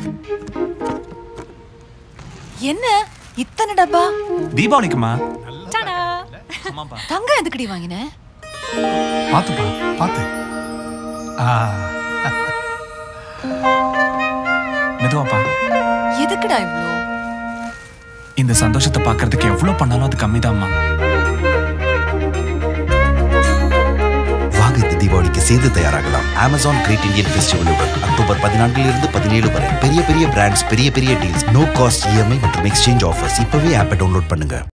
என்ன இத்தனை டப்பா தீபாவளிக்குமா ஆமாப்பா தங்கம் எதுக்குடி வாங்கின பார்த்துப்பா பார்த்து ஆ மெதுவாப்பா எதுக்குடா இவ்ளோ இந்த சந்தோஷத்தை பார்க்கறதுக்கு எவ்வளவு பண்ணாலும் அது கம்மிதாம்மா வாங்க இந்த தீபாவளிக்கு சேர்ந்து தயாராகலாம் அமேசான் கிரேட் இந்தியன் ஃபெஸ்டிவலுடன் அக்டோபர் பதினான்கில் இருந்து பதினேழு வரை பெரிய பெரிய பிராண்ட்ஸ் பெரிய பெரிய டீல்ஸ் நோ காஸ்ட் இஎம்ஐ மற்றும் எக்ஸ்சேஞ்ச் ஆஃபர்ஸ் இப்பவே ஆப்பை டவுன்லோட் பண்ணுங்க